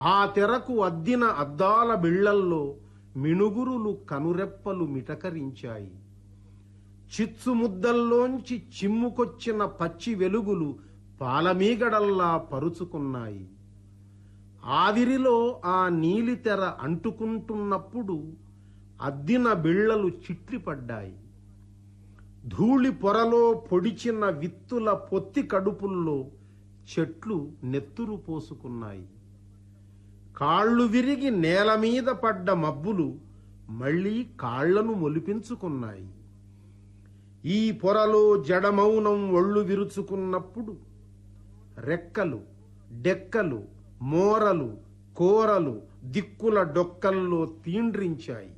ఆ తెరకు అద్దిన అద్దాల బిళ్లల్లో మిణుగురులు కనురెప్పలు మిటకరించాయి చిచ్చుముద్దల్లోంచి చిమ్ముకొచ్చిన పచ్చి వెలుగులు పాలమీగడల్లా పరుచుకున్నాయి ఆవిరిలో ఆ నీలితెర అంటుకుంటున్నప్పుడు అద్దిన బిళ్లలు చిట్లిపడ్డాయి ధూళి పొరలో పొడిచిన విత్తుల పొత్తి కడుపుల్లో చెట్లు నెత్తురు పోసుకున్నాయి కాళ్ళు విరిగి నేల మీద పడ్డ మబ్బులు మళ్ళీ కాళ్లను మొలిపించుకున్నాయి ఈ పొరలో జడమౌనం ఒళ్ళు విరుచుకున్నప్పుడు రెక్కలు డెక్కలు మోరలు కోరలు దిక్కుల డొక్కల్లో తీండ్రించాయి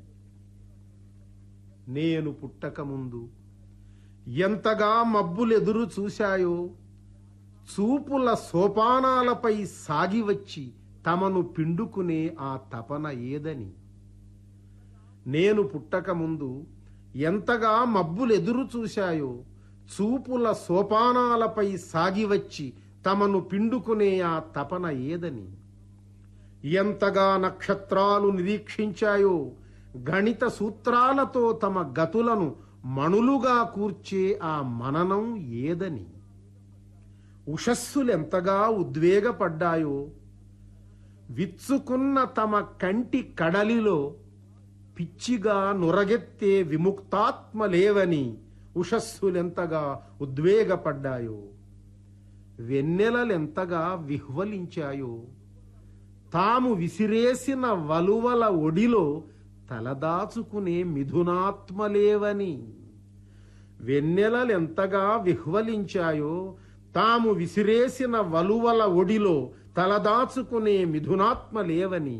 నేను పుట్టకముందు ఎంతగా మబ్బులెదురు చూశాయో చూపుల సోపానాలపై సాగివచ్చి తమను పిండుకునే ఆ తపన ఏదని నేను పుట్టకముందు ఎంతగా మబ్బులెదురు చూశాయో చూపుల సోపానాలపై సాగివచ్చి తమను పిండుకునే ఆ తపన ఏదని ఎంతగా నక్షత్రాలు నిరీక్షించాయో గణిత సూత్రాలతో తమ గతులను మణులుగా కూర్చే ఆ మననం ఏదని ఉషస్సులెంతగా ఉద్వేగపడ్డాయో విచ్చుకున్న తమ కంటి కడలిలో పిచ్చిగా నురగెత్తే విముక్తాత్మలేవని ఉషస్సులెంతగా ఉద్వేగపడ్డాయో వెన్నెలలెంతగా విహ్వలించాయో తాము విసిరేసిన వలువల ఒడిలో తలదాచుకునే మిథునాత్మలేవని వెన్నెలలెంతగా విహ్వలించాయో తాము విసిరేసిన వలువల ఒడిలో తలదాచుకునే మిథునాత్మలేవని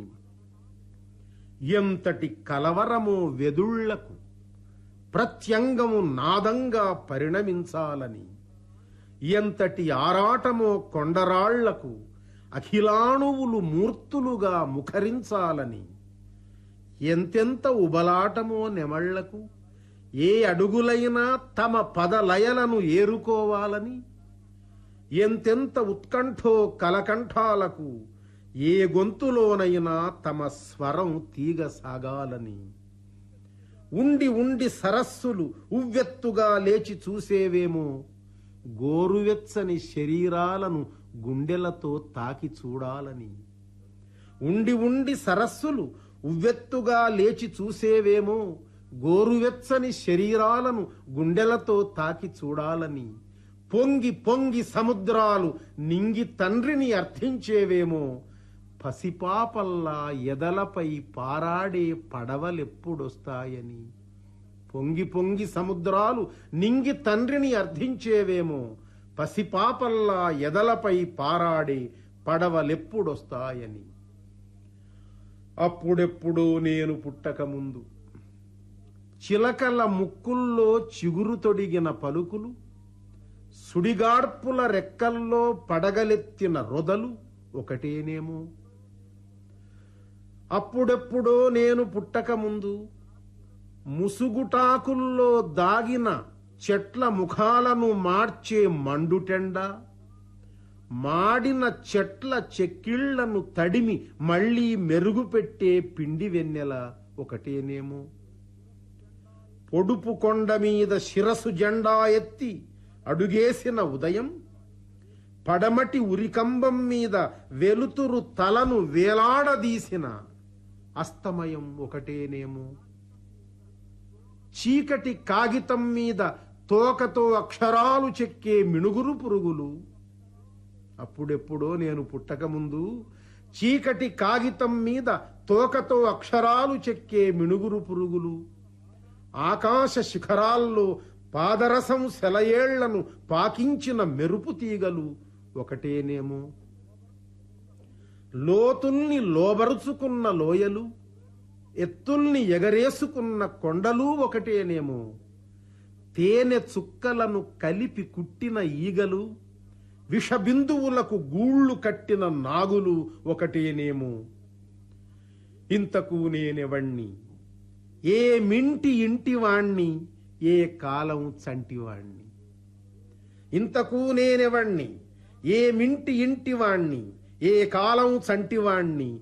ఎంతటి కలవరమో వెదుళ్లకు ప్రత్యంగము నాదంగా పరిణమించాలని ఎంతటి ఆరాటమో కొండరాళ్లకు అఖిలాణువులు మూర్తులుగా ముఖరించాలని ఎంతెంత ఉబలాటమో నెమళ్లకు ఏ అడుగులైనా తమ పదలయలను ఏరుకోవాలని ఎంతెంత ఉత్కంఠో కలకంఠాలకు ఏ గొంతులోనైనా తమ స్వరం తీగ సాగాలని ఉండి ఉండి సరస్సులు ఉవ్వెత్తుగా లేచి చూసేవేమో గోరువెచ్చని శరీరాలను గుండెలతో తాకి చూడాలని ఉండి ఉండి సరస్సులు ఉవ్వెత్తుగా లేచి చూసేవేమో గోరువెచ్చని శరీరాలను గుండెలతో తాకి చూడాలని పొంగి పొంగి సముద్రాలు నింగి తండ్రిని అర్థించేవేమో పసిపాపల్లా ఎదలపై పారాడే పడవలెప్పుడొస్తాయని పొంగి పొంగి సముద్రాలు నింగి తండ్రిని అర్థించేవేమో పసిపాపల్లా ఎదలపై పారాడే పడవలెప్పుడొస్తాయని అప్పుడెప్పుడో నేను పుట్టకముందు చిలకల ముక్కుల్లో చిగురు తొడిగిన పలుకులు సుడిగాడ్పుల రెక్కల్లో పడగలెత్తిన రొదలు ఒకటేనేమో అప్పుడెప్పుడో నేను పుట్టకముందు ముసుగుటాకుల్లో దాగిన చెట్ల ముఖాలను మార్చే మండుటెండ మాడిన చెట్ల చెక్కిళ్లను తడిమి మళ్లీ మెరుగుపెట్టే పిండి వెన్నెల ఒకటేనేమో పొడుపు కొండ మీద శిరసు జెండా ఎత్తి అడుగేసిన ఉదయం పడమటి ఉరికంబం మీద వెలుతురు తలను వేలాడదీసిన అస్తమయం ఒకటేనేమో చీకటి కాగితం మీద తోకతో అక్షరాలు చెక్కే మిణుగురు పురుగులు అప్పుడెప్పుడో నేను పుట్టకముందు చీకటి కాగితం మీద తోకతో అక్షరాలు చెక్కే మిణుగురు పురుగులు ఆకాశ శిఖరాల్లో పాదరసం సెలయేళ్లను పాకించిన మెరుపు తీగలు ఒకటేనేమో లోతుల్ని లోబరుచుకున్న లోయలు ఎత్తుల్ని ఎగరేసుకున్న కొండలు ఒకటేనేమో తేనె చుక్కలను కలిపి కుట్టిన ఈగలు విషబిందువులకు గూళ్ళు కట్టిన నాగులు ఒకటేనేమో ఇంతకు నేనెవణ్ణి ఏ మింటి ఇంటివాణ్ణి ఏ కాలం చంటివాణ్ణి ఇంతకు నేనెవణ్ణి ఏ మింటి ఇంటివాణ్ణి ఏ కాలం చంటివాణ్ణి